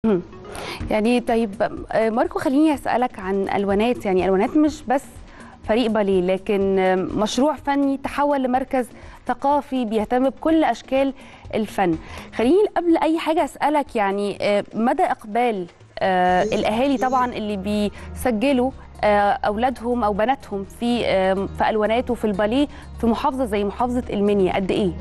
اهم. يعني طيب آآ ماركو خلّيني أسألك عن ألوانات، يعني ألوانات مش بس فريق باليه، لكن مشروع فني تحوّل لمركز ثقافي بيهتم بكل أشكال الفن. خلّيني قبل أي حاجة أسألك يعني آآ مدى إقبال آآ الأهالي طبعًا اللي بيسجّلوا آآ أولادهم أو بناتهم في آمم في ألوانات وفي الباليه في محافظة زي محافظة المنيا، قد إيه؟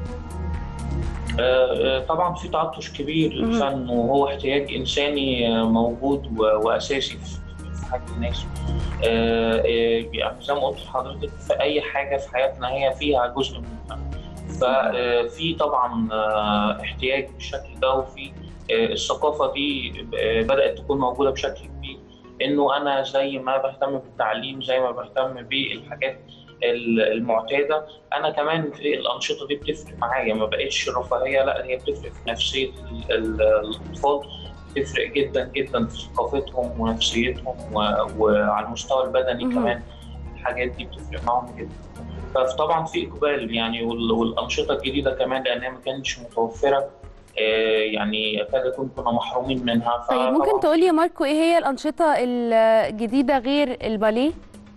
آآ طبعًا في تعطُّش كبير اهم. للفن وهو احتياج إنساني موجود و وأساسي في في حياة الناس. آآ آآ يعني زي ما قُلت لحضرتك في أي حاجة في حياتنا هي فيها جزء من الفن. اهم. ففي طبعًا احتياج بالشكل ده وفي آآ الثقافة دي ب بدأت تكون موجودة بشكل كبير، إنه أنا زي ما باهتم بالتعليم، زي ما باهتم بالحاجات ال المعتادة، أنا كمان في الأنشطة دي بتفرق معايا، ما بقتش رفاهية لأ، هي بتفرق في نفسية ال ال الأطفال، بتفرق جدًا، جدًا في ثقافتهم ونفسيتهم و وعلى المستوى البدني اهم. كمان، الحاجات دي بتفرق معاهم جدًا. فطبعًا في إقبال يعني وال والأنشطة الجديدة كمان لإنها ما كانتش متوفّرة آآ يعني يكاد يكون كُنّا محرومين منها، طيب ممكن فطبعًا تقول لي في يا ماركو إيه هي الأنشطة الجديدة غير الباليه؟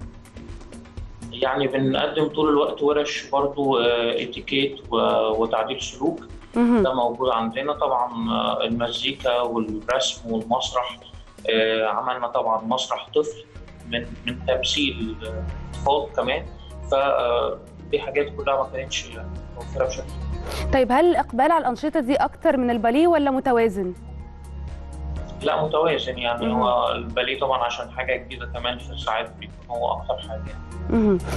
يعني بنقدّم طول الوقت وِرَش برضه آآ اتيكيت و وتعديل سلوك، اهم. ده موجود عندنا. طبعًا المزيكا والرسم والمسرح، آآ عملنا طبعًا مسرح طفل من من تمثيل أطفال كمان، ف دي حاجات كُلّها ما كانتش متوفّرة بشكل كبير. طيب هل الإقبال على الأنشطة دي أكتر من الباليه والّا متوازن؟ لأ متوازن، يعني اهم. هو الباليه طبعًا عشان حاجة جديدة كمان فساعات بيكون هو أكتر حاجة يعني. اهم.